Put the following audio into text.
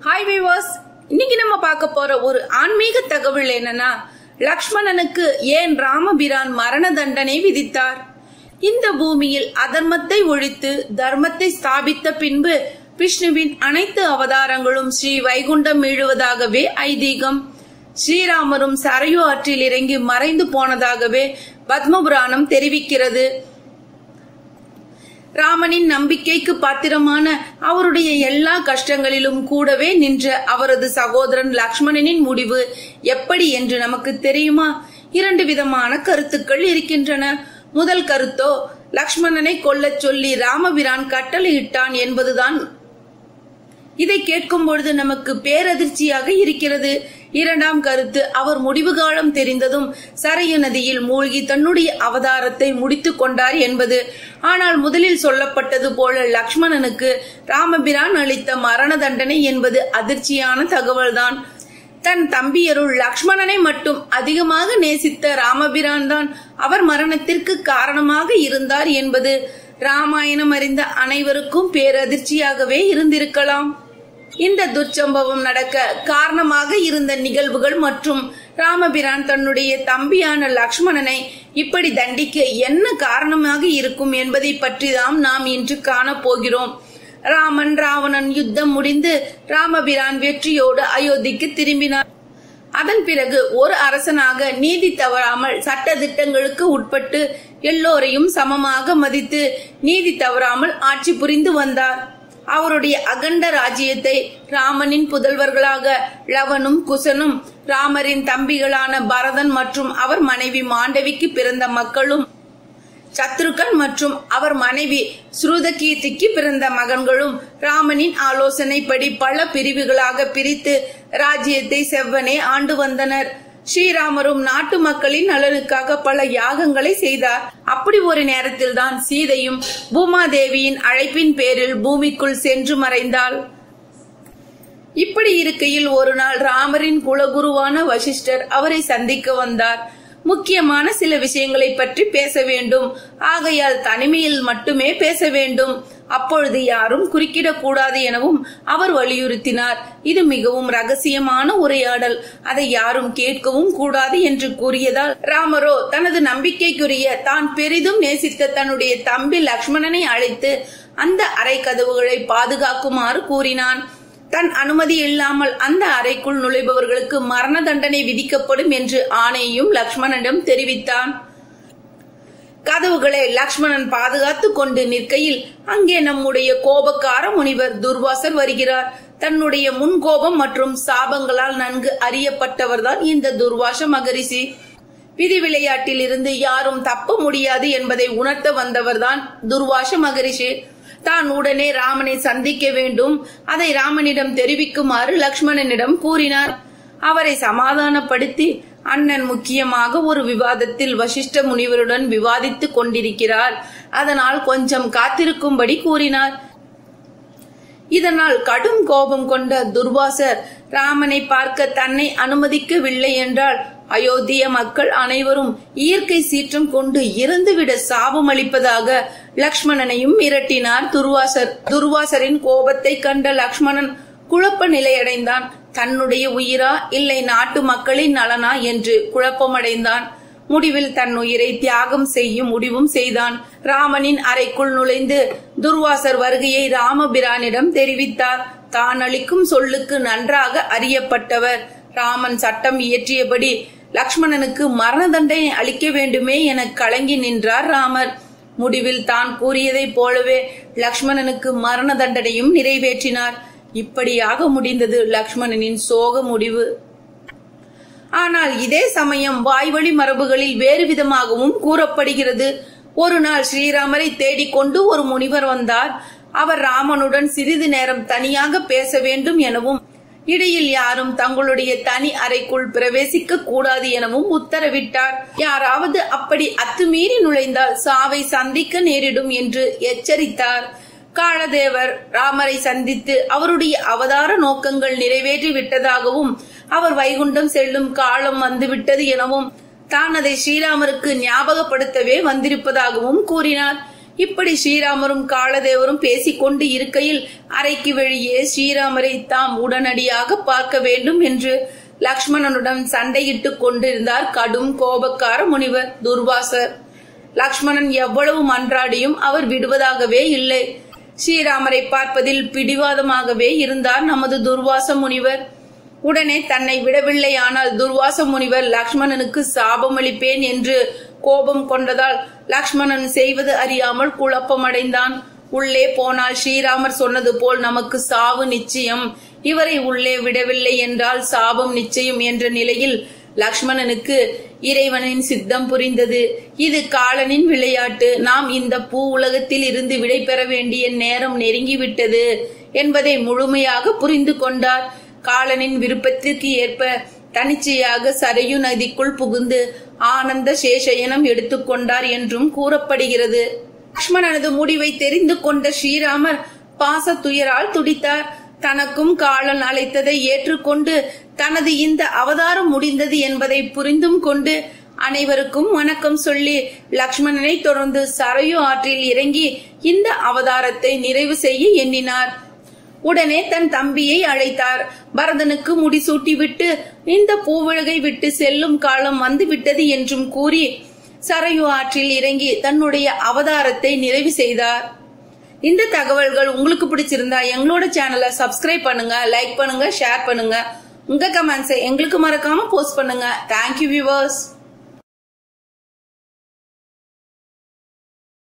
hi viewers இன்னைக்கு நம்ம பார்க்க போற ஒரு ஆன்மீக தகவல் என்னன்னா லக்ஷ்மணனுக்கு ஏன் ராமபிரான் மரண தண்டனை விதித்தார் இந்த பூமியில் அதர்மத்தை ஒழித்து தர்மத்தை ஸ்தாபித்த பின்பு விஷ்ணுவின் அனைத்து அவதாரங்களும் ஸ்ரீ வைகுண்டம் மீழுவதாகவே ஐதீகம் ஸ்ரீராமரும் சரையு ஆற்றில் இறங்கி மறைந்து போனதாகவே பத்மபுராணம் தெரிவிக்கிறது ராமனின் நம்பிக்கைக்கு பாத்திரமான அவருடைய எல்லா கஷ்டங்களிலும் கூடவே நின்ற அவரது சகோதரன் லக்ஷ்மணனின் முடிவு எப்படி என்று நமக்கு தெரியுமா இரண்டு விதமான கருத்துக்கள் இருக்கின்றன முதல் கருத்தோ லக்ஷ்மணனை கொல்லச் சொல்லி ராமபிரான் கட்டளையிட்டான் என்பதுதான் இதை கேட்கும் பொழுது நமக்கு பேரதிர்ச்சியாக இருக்கிறது இரண்டாம் கருத்து அவர் முடிவு காலம் தெரிந்ததும் சரையு நதியில் மூழ்கி தன்னுடைய அவதாரத்தை முடித்துக் கொண்டார் என்பது ஆனால் முதலில் சொல்லப்பட்டது போல லக்ஷ்மணனுக்கு ராமபிரான் அளித்த மரண தண்டனை என்பது அதிர்ச்சியான தகவல்தான் தன் தம்பியருள் லக்ஷ்மணனை மட்டும் அதிகமாக நேசித்த ராமபிரான் தான் அவர் மரணத்திற்கு காரணமாக இருந்தார் என்பது ராமாயணம் அறிந்த அனைவருக்கும் பேரதிர்ச்சியாகவே இருந்திருக்கலாம் இந்த துர்ச்சம்பவம் நடக்க காரணமாக இருந்த நிகழ்வுகள் மற்றும் ராமபிரான் தன்னுடைய தம்பியான லக்ஷ்மணனை இப்படி தண்டிக்க என்ன காரணமாக இருக்கும் என்பதை பற்றி தான் நாம் இன்று காணப் போகிறோம் ராமன் ராவணன் யுத்தம் முடிந்து ராமபிரான் வெற்றியோடு அயோத்திக்கு திரும்பினார் அதன் பிறகு ஒரு அரசனாக நீதி தவறாமல் சட்ட திட்டங்களுக்கு உட்பட்டு எல்லோரையும் சமமாக மதித்து நீதி தவறாமல் ஆட்சி புரிந்து வந்தார் அவருடைய அகண்ட ராஜ்யத்தை ராமனின் புதல்வர்களாக லவனும் குசனும் ராமரின் தம்பிகளான பரதன் மற்றும் அவர் மனைவி மாண்டவிக்கு பிறந்த மக்களும் சத்ருகன் மற்றும் அவர் மனைவி ஸ்ருதகீர்த்திக்கு பிறந்த மகன்களும் ராமனின் ஆலோசனைப்படி பல பிரிவுகளாக பிரித்து ராஜ்யத்தை செவ்வனே ஆண்டு வந்தனர் ஸ்ரீராமரும் நாட்டு மக்களின் நலனுக்காக பல யாகங்களை செய்தார் அப்படி ஒரு நேரத்தில் தான் சீதையும் பூமாதேவியின் அழைப்பின் பேரில் பூமிக்குள் சென்று மறைந்தாள் இப்படி இருக்கையில் ஒரு நாள் ராமரின் குலகுருவான வசிஷ்டர் அவரை சந்திக்க வந்தார் முக்கியமான சில விஷயங்களை பற்றி பேச வேண்டும் ஆகையால் தனிமையில் மட்டுமே பேச வேண்டும் அப்பொழுது யாரும் குறுக்கிடக் கூடாது எனவும் அவர் வலியுறுத்தினார் இது மிகவும் ரகசியமான உரையாடல் அதை யாரும் கேட்கவும் கூடாது என்று கூறியதால் ராமரோ தனது நம்பிக்கைக்குரிய தான் பெரிதும் நேசித்த தன்னுடைய தம்பி லக்ஷ்மணனை அழைத்து அந்த அறை கதவுகளை பாதுகாக்குமாறு கூறினான் தன் அனுமதி இல்லாமல் அந்த அறைக்குள் நுழைபவர்களுக்கு மரண தண்டனை விதிக்கப்படும் என்று ஆணையும் லக்ஷ்மணனிடம் தெரிவித்தான் கதவுகளை லக்ஷ்மணன் பாதுகாத்து கொண்டு நிற்கையில் அங்கே நம்முடைய கோபக்கார முனிவர் துர்வாசர் வருகிறார் தன்னுடைய முன்கோபம் மற்றும் சாபங்களால் நன்கு அறியப்பட்டவர்தான் இந்த துர்வாச மகரிஷி விதி விளையாட்டில் இருந்து யாரும் தப்ப முடியாது என்பதை உணர்த்த வந்தவர்தான் துர்வாச மகரிஷி தான் உடனே ராமனை சந்திக்க வேண்டும் அதை ராமனிடம் தெரிவிக்குமாறு லக்ஷ்மணனிடம் கூறினார் அவரை சமாதானப்படுத்தி அண்ணன் முக்கியமாக ஒரு விவாதத்தில் வசிஷ்ட முனிவருடன் விவாதித்துக் கொண்டிருக்கிறார் அதனால் கொஞ்சம் காத்திருக்கும்படி கூறினார் இதனால் கடும் கோபம் கொண்ட துர்வாசர் ராமனை பார்க்க தன்னை அனுமதிக்கவில்லை என்றால் அயோத்திய மக்கள் அனைவரும் இயற்கை சீற்றம் கொண்டு இறந்துவிட சாபம் அளிப்பதாக லக்ஷ்மணனையும் மிரட்டினார் துர்வாசர் துர்வாசரின் கோபத்தை கண்ட லக்ஷ்மணன் குழப்ப நிலையடைந்தான் தன்னுடைய உயிரா இல்லை நாட்டு மக்களின் நலனா என்று குழப்பமடைந்தான் முடிவில் தன் உயிரை தியாகம் செய்யும் முடிவும் செய்தான் ராமனின் அறைக்குள் நுழைந்து துர்வாசர் வருகையை ராமபிரானிடம் தெரிவித்தார் தான் அளிக்கும் சொல்லுக்கு நன்றாக அறியப்பட்டவர் ராமன் சட்டம் இயற்றியபடி லக்ஷ்மணனுக்கு மரண தண்டனை அளிக்க வேண்டுமே என கலங்கி நின்றார் ராமர் முடிவில் தான் கூறியதைப் போலவே லக்ஷ்மணனுக்கு மரண தண்டனையும் நிறைவேற்றினார் இப்படியாக முடிந்தது லக்ஷ்மணனின் சோக முடிவு ஆனால் இதே சமயம் வாய்வழி மரபுகளில் வேறு விதமாகவும் கூறப்படுகிறது ஒரு நாள் ஸ்ரீராமரை தேடிக்கொண்டு ஒரு முனிவர் வந்தார் அவர் ராமனுடன் சிறிது நேரம் தனியாக பேச வேண்டும் எனவும் இடையில் யாரும் தங்களுடைய தனி அறைக்குள் பிரவேசிக்க கூடாது எனவும் உத்தரவிட்டார் யாராவது அப்படி அத்துமீறி நுழைந்தால் சாவை சந்திக்க நேரிடும் என்று எச்சரித்தார் காளதேவர் ராமரை சந்தித்து அவருடைய அவதார நோக்கங்கள் நிறைவேற்றி விட்டதாகவும் அவர் வைகுண்டம் செல்லும் காலம் வந்துவிட்டது எனவும் தான் அதை ஸ்ரீராமருக்கு ஞாபகப்படுத்தவே வந்திருப்பதாகவும் கூறினார் இப்படி ஸ்ரீராமரும் காலதேவரும் பேசிக்கொண்டு இருக்கையில் அறைக்கு வெளியே ஸ்ரீராமரை தாம் உடனடியாக பார்க்க வேண்டும் என்று லக்ஷ்மணனுடன் சண்டையிட்டுக் கொண்டிருந்தார் கடும் கோபக்கார முனிவர் துர்வாசர் லக்ஷ்மணன் எவ்வளவு மன்றாடியும் அவர் விடுவதாகவே இல்லை ஸ்ரீராமரை பார்ப்பதில் பிடிவாதமாகவே இருந்தார் நமது துர்வாச முனிவர் உடனே தன்னை விடவில்லையானால் துர்வாச முனிவர் லக்ஷ்மணனுக்கு சாபமளிப்பேன் என்று கோபம் கொண்டதால் லக்ஷ்மணன் செய்வது அறியாமல் குழப்பமடைந்தான் உள்ளே போனால் ஸ்ரீராமர் சொன்னது போல் நமக்கு சாவு நிச்சயம் இவரை உள்ளே விடவில்லை என்றால் சாபம் நிச்சயம் என்ற நிலையில் லக்ஷ்மணனுக்கு இறைவனின் சித்தம் புரிந்தது இது காலனின் விளையாட்டு நாம் இந்த பூ உலகத்தில் இருந்து விடை பெற வேண்டிய நேரம் நெருங்கிவிட்டது என்பதை முழுமையாக புரிந்து கொண்டார் காலனின் விருப்பத்திற்கு ஏற்ப தனிச்சையாக சரையு நதிக்குள் புகுந்து ஆனந்த சேஷயனம் எடுத்துக்கொண்டார் என்றும் கூறப்படுகிறது லக்ஷ்மணனது முடிவை தெரிந்து கொண்ட ஸ்ரீராமர் பாச துயரால் துடித்தார் தனக்கும் காலன் அழைத்ததை ஏற்றுக்கொண்டு தனது இந்த அவதாரம் முடிந்தது என்பதை புரிந்தும் கொண்டு அனைவருக்கும் வணக்கம் சொல்லி லக்ஷ்மணனை தொடர்ந்து சரையு ஆற்றில் இறங்கி இந்த அவதாரத்தை நிறைவு செய்ய எண்ணினார் உடனே தன் தம்பியை அழைத்தார் பரதனுக்கு முடிசூட்டி விட்டு இந்த பூவுலகை விட்டு செல்லும் காலம் வந்து விட்டது என்றும் கூறி சரையு ஆற்றில் இறங்கி தன்னுடைய அவதாரத்தை நிறைவு செய்தார் இந்த தகவல்கள் உங்களுக்கு பிடிச்சிருந்தா எங்களோட சேனலை சப்ஸ்கிரைப் பண்ணுங்க லைக் பண்ணுங்க ஷேர் பண்ணுங்க உங்க கமெண்ட்ஸை எங்களுக்கு மறக்காம போஸ்ட் பண்ணுங்க தேங்க்யூ வியூவர்ஸ்